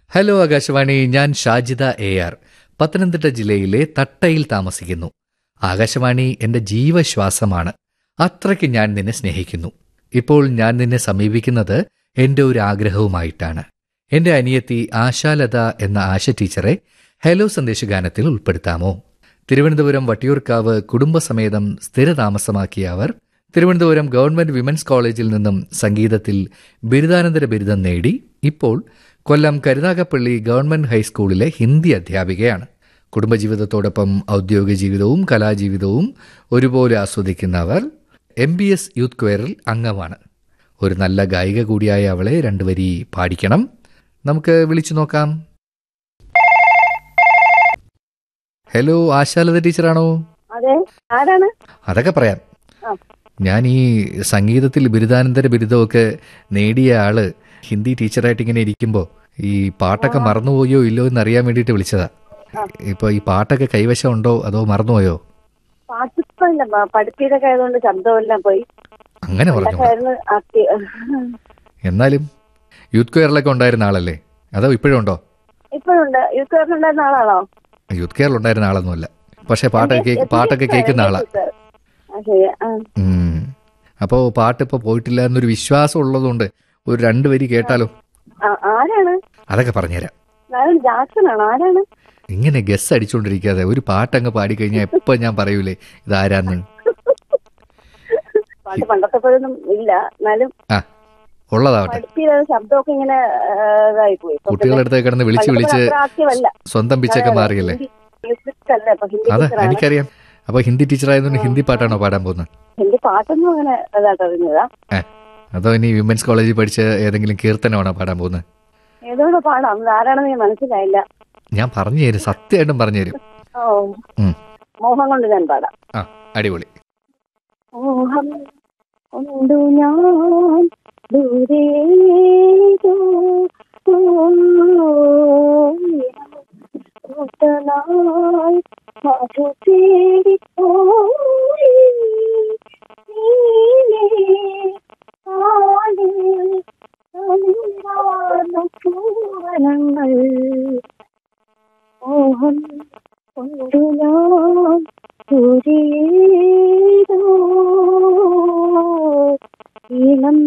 Hello Akashvani ഞാൻ Shajida A R Pathanamthitta ജില്ലയിലെ തട്ടയിൽ താമസിക്കുന്നു ആകാശവാണി എന്റെ ജീവശ്വാസമാണ് അത്രയ്ക്ക് ഞാൻ നിന്നെ സ്നേഹിക്കുന്നു ഇപ്പോൾ ഞാൻ നിന്നെ സമീപിക്കുന്നത് എന്റെ ഒരു ആഗ്രഹവുമായിട്ടാണ് എന്റെ അനിയത്തി ആശാലത എന്ന ആശ ടീച്ചറെ ഹലോ സന്ദേശഗാനത്തിൽ ഉൾപ്പെടുത്താമോ തിരുവനന്തപുരം വട്ടിയൂർക്കാവ് കുടുംബസമേതം സ്ഥിരതാമസമാക്കിയ അവർ തിരുവനന്തപുരം ഗവൺമെന്റ് വിമൻസ് കോളേജിൽ നിന്നും സംഗീതത്തിൽ ബിരുദാനന്തര ബിരുദം നേടി ഇപ്പോൾ കൊല്ലം കരുനാഗപ്പള്ളി ഗവൺമെന്റ് ഹൈസ്കൂളിലെ ഹിന്ദി അധ്യാപികയാണ് കുടുംബജീവിതത്തോടൊപ്പം ഔദ്യോഗിക ജീവിതവും കലാജീവിതവും ഒരുപോലെ ആസ്വദിക്കുന്ന അവർ എം ബി എസ് യൂത്ത് ക്വയറിൽ അംഗമാണ് ഒരു നല്ല ഗായിക കൂടിയായ അവളെ രണ്ടുവരി പാടിക്കണം നമുക്ക് വിളിച്ചു നോക്കാം ഹലോ ആശാലത ടീച്ചറാണോ അതെ ആരാണ് അതൊക്കെ പറയാം ആ. ഞാൻ ഈ സംഗീതത്തിൽ ബിരുദാനന്തര ബിരുദമൊക്കെ നേടിയ ആള് ഹിന്ദി ടീച്ചറായിട്ട് ഇങ്ങനെ ഇരിക്കുമ്പോൾ ഈ പാട്ടൊക്കെ മറന്നുപോയോ ഇല്ലോ എന്ന് അറിയാൻ വേണ്ടിയിട്ട് വിളിച്ചതാ ആ. ഇപ്പൊ ഈ പാട്ടൊക്കെ കൈവശം ഉണ്ടോ അതോ മറന്നുപോയോ പാട്ടിപ്പല്ല പഠിപ്പിയതൊക്കെ ആയതുകൊണ്ട് ശബ്ദമെല്ലാം പോയി അങ്ങനെ പറഞ്ഞു പണ്ടൊക്കെ ആയിരുന്നു ആക്ടി എന്നാലും യൂത്ത് കെയറിലൊക്കെ ഉണ്ടായിരുന്ന ആളല്ലേ അതോ ഇപ്പോഴും ഉണ്ടോ ഇപ്പോഴുണ്ട് യൂത്ത് ഉണ്ടായിരുന്ന ആളാണോ യൂത്ത് കെയറിൽ ഉണ്ടായിരുന്ന ആളൊന്നുമല്ല പക്ഷെ പാട്ടൊക്കെ കേക്ക് പാട്ടൊക്കെ കേൾക്കുന്ന ആളാ ആ, ശരി ആ. ഉം. അപ്പോ പാട്ട് ഇപ്പൊ പോയിട്ടില്ല എന്നൊരു വിശ്വാസം ഉള്ളതുകൊണ്ട് ഒരു രണ്ട് വരി കേട്ടാലോ ആ, ആരാണ് അതൊക്കെ പറഞ്ഞുതരാം ഞാൻ ജാക്സൺ ആണോ ആരാണ് ഇങ്ങനെ ഗസ് അടിച്ചുകൊണ്ടിരിക്കാതെ ഒരു പാട്ടങ്ങ് പാടിക്കഴിഞ്ഞാൽ എപ്പോ ഞാൻ പറയൂലേ ഇതാരാന്ന് പാട്ട് പണ്ടത്തെ പോലൊന്നും ഇല്ല എന്നാലും ആ ഉള്ളതാവട്ടെ പഠിപ്പിയുടെ ശബ്ദമൊക്കെ ഇങ്ങനെ ആ, ഇതായി പോയി ഇപ്പൊ പിന്നെ കുട്ടികളുടെ അടുത്ത് കിടന്ന് വിളിച്ച് പണ്ടത്തെ വിളിച്ച് അത്ര ആക്റ്റീവല്ല. സ്വന്തം പിച്ചൊക്കെ മാറിയല്ലേ ഹിന്ദി മ്യൂസിക് അല്ല ഇപ്പൊ ഹിന്ദി അതെ ടീച്ചറാണ്. എനിക്കറിയാം അപ്പൊ ഹിന്ദി ടീച്ചറായതുകൊണ്ട് ഹിന്ദി പാട്ടാണോ പാടാൻ പോകുന്നത് ഹിന്ദി പാട്ടൊന്നും അങ്ങനെ ഇതായിട്ട് അറിഞ്ഞതാ ഏ അതോ ഇനി വിമൻസ് കോളേജിൽ പഠിച്ച ഏതെങ്കിലും കീർത്തനമാണോ പാടാൻ പോകുന്നത് ഏതോടെ പാടാം ഇത് ആരാണെന്ന് ഞാൻ മനസ്സിലായില്ല ഞാൻ പറഞ്ഞു തരും സത്യമായിട്ടും പറഞ്ഞു തരും ഓ ഉം. മോഹം കൊണ്ട് ഞാൻ പാടാം ആ അടിപൊളി മോഹം കൊണ്ടു ഞാൻ ദൂരെ കൂട്ടനായി മധു തേടിപ്പോയി നീലേ കാലിൽ തളിരാർന്ന പൂവനങ്ങൾ മോഹം കൊണ്ടു ഞാൻ ദൂരേതോ ഈണം